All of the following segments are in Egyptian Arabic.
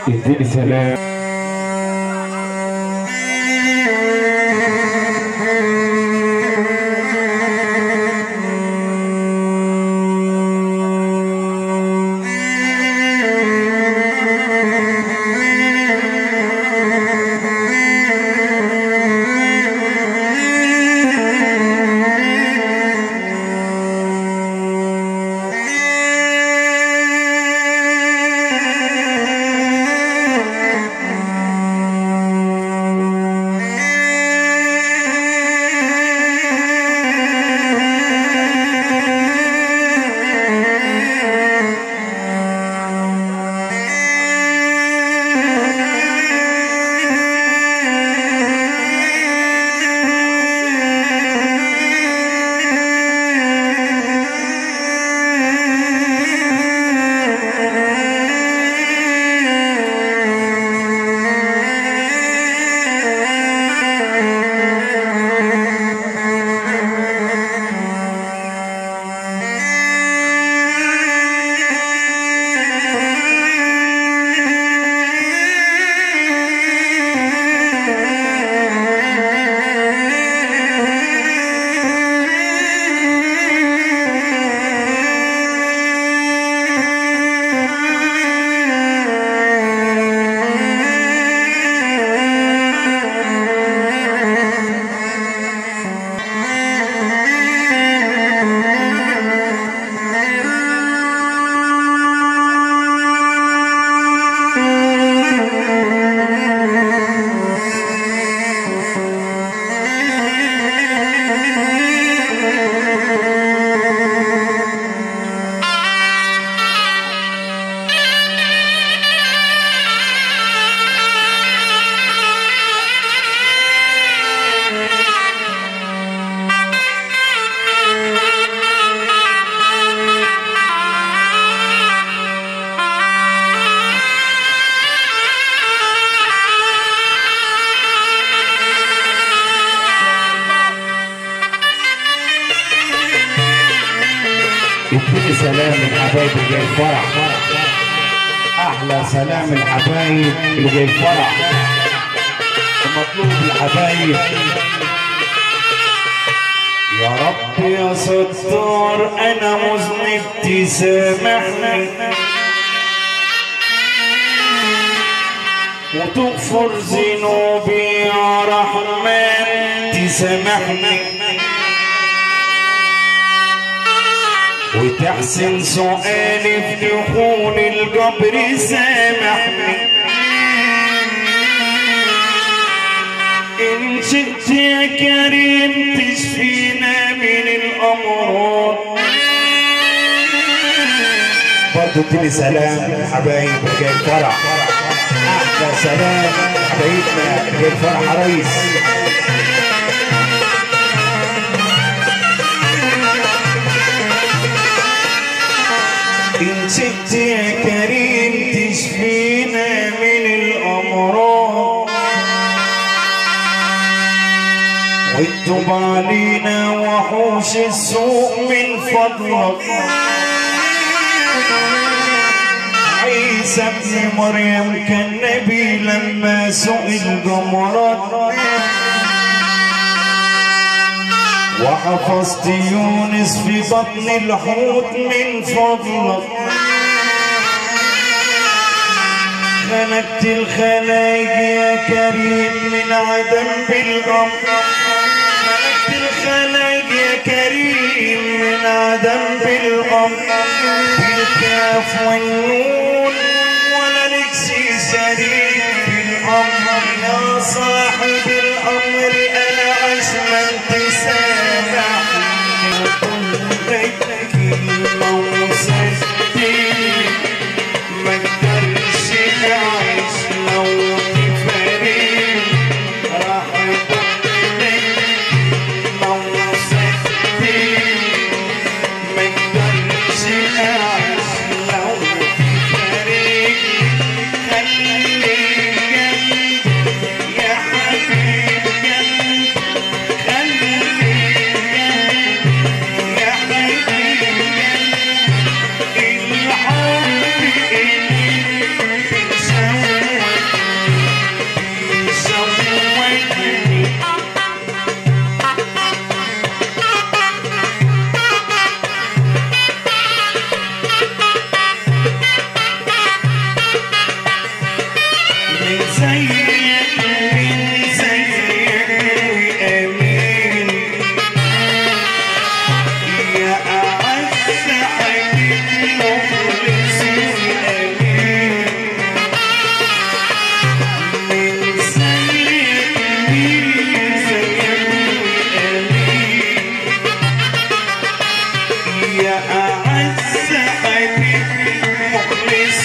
اديني سلام اديني سلام الحبايب اللي جاي الفرح احلى سلام الحبايب اللي جاي الفرح المطلوب الحبايب يا رب يا ستار انا مذنب تسامحني وتغفر ذنوبي يا رحمن تسامحني وتحسن سؤالي في دخول القبر سامحني إن شئت يا كريم تشفينا من الأمراض برضو اديني سلام حبايب جاي الفرح احلى سلام حبايبنا جاي الفرح يا ريس إن شئت يا كريم تشفينا من الأمراض واكتب علينا وحوش السوء من فضلك عيسى ابن مريم كان نبي لما سئل جمرات وحفظت يونس في بطن الحوت من فضلك خلقت الخلايق يا كريم من عدم بالأمر خلقت الخلايق يا كريم من عدم بالأمر بالكاف والنون ولا لك شي شريك بالأمر يا صاحب الأمر أنا أجمل تسامحني وكل كلمة وصدقني ما اقدرش اعيش لو تفارق راح اقولك لو صدقني ما اقدرش اعيش لو تفارق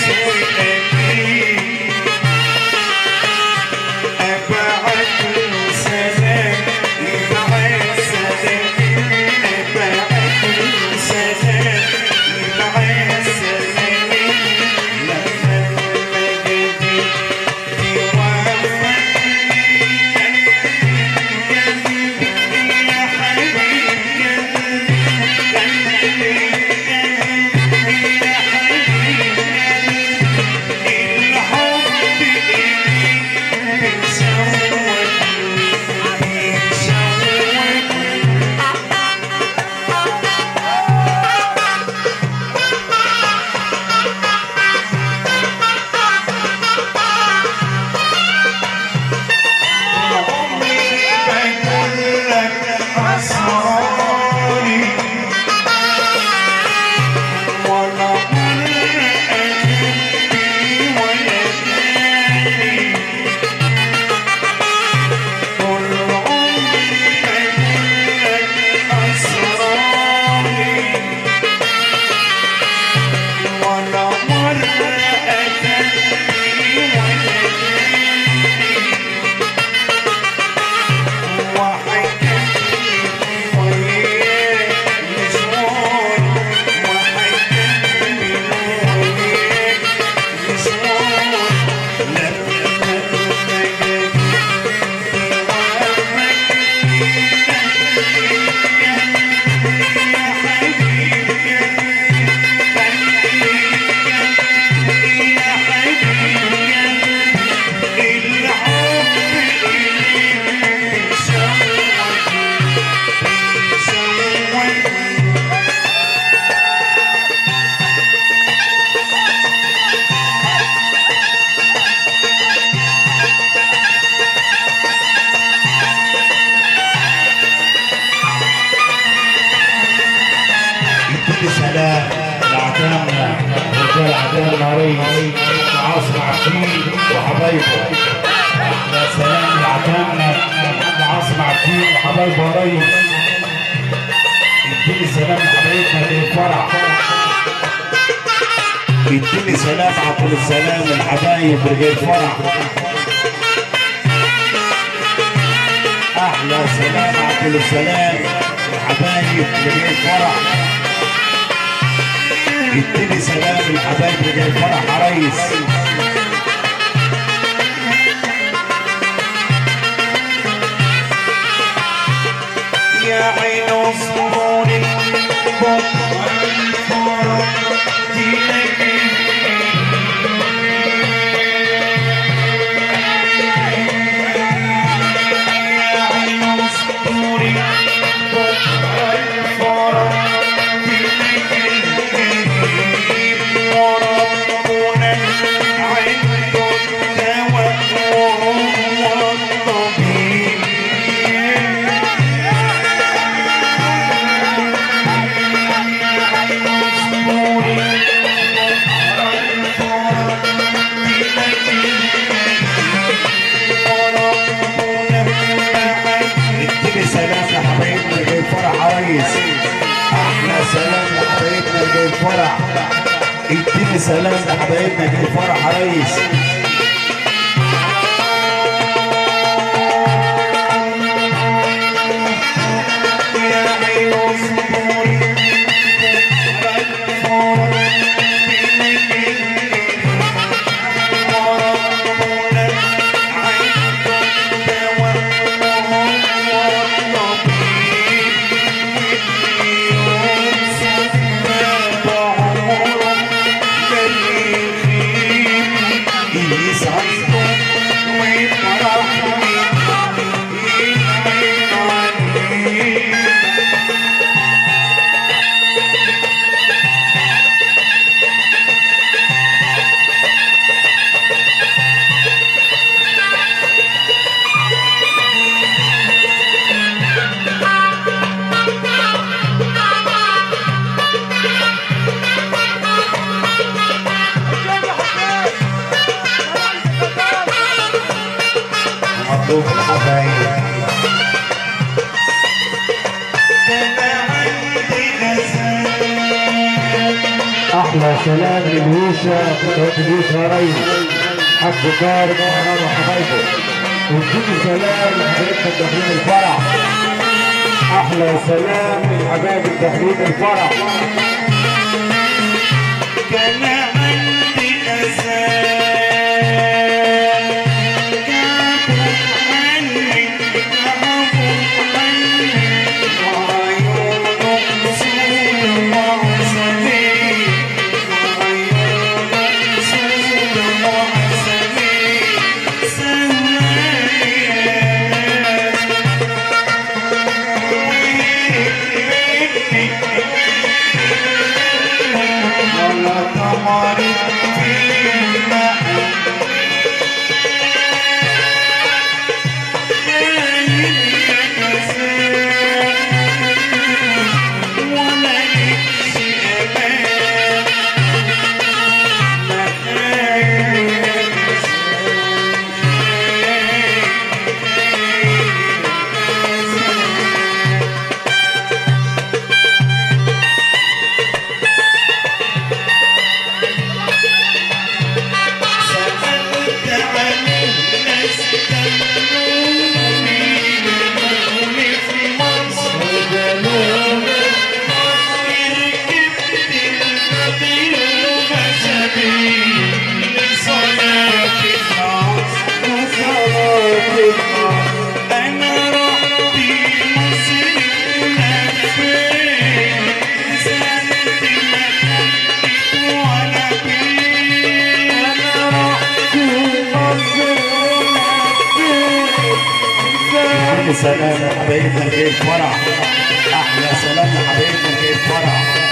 سلام لعتامنا رجال عتام العريس عاصم عفرين وحبايبه يا سلام لعتامنا محمد عاصم عفرين وحبايبه يا ريس اديني سلام لحبايبنا للفرح اديني سلام عبد السلام الحبايب رجال فرح احلى سلام عبد السلام الحبايب رجال فرح اديني سلام الحبايب رجال فرح يا ريس يا عين اصبروني بكره الفرح تلاقي يا عين اصبروني بكره الفرح تلاقي وربنا عنده الدواء وهو الطبيب اديني سلام لحبايبنا رجال فرح يا ريس احلى سلام لحبايبنا رجال فرح اديني سلام لحبايبنا رجال فرح يا ريس يسعدكم ويفرحوا ينعم مطلوب الحبايب احلى سلام للويشة قناة الويشة يا ريس حاج طارق وحرام وحبايبه واديني سلام لحبايبنا داخلين الفرح احلى سلام للحبايب داخلين الفرح كان عندي أذان كابوا عني كابوا عني وعيونه سود وعسلي وعيونه سود وعسلي سوايا ولا قمر في الماء ولا يكشي أمان سألت عن الناس دلوني دلوني في مصر دلوني ركبت البديل ومشبي لصلاة العصر وصلاة العصر أنا رحت مصر لفين سألت مكان وأنا بين أنا رحت مصر لفين اديني سلام لحبايبنا اللي جاي الفرح احلى سلام لحبايبنا اللي جاي الفرح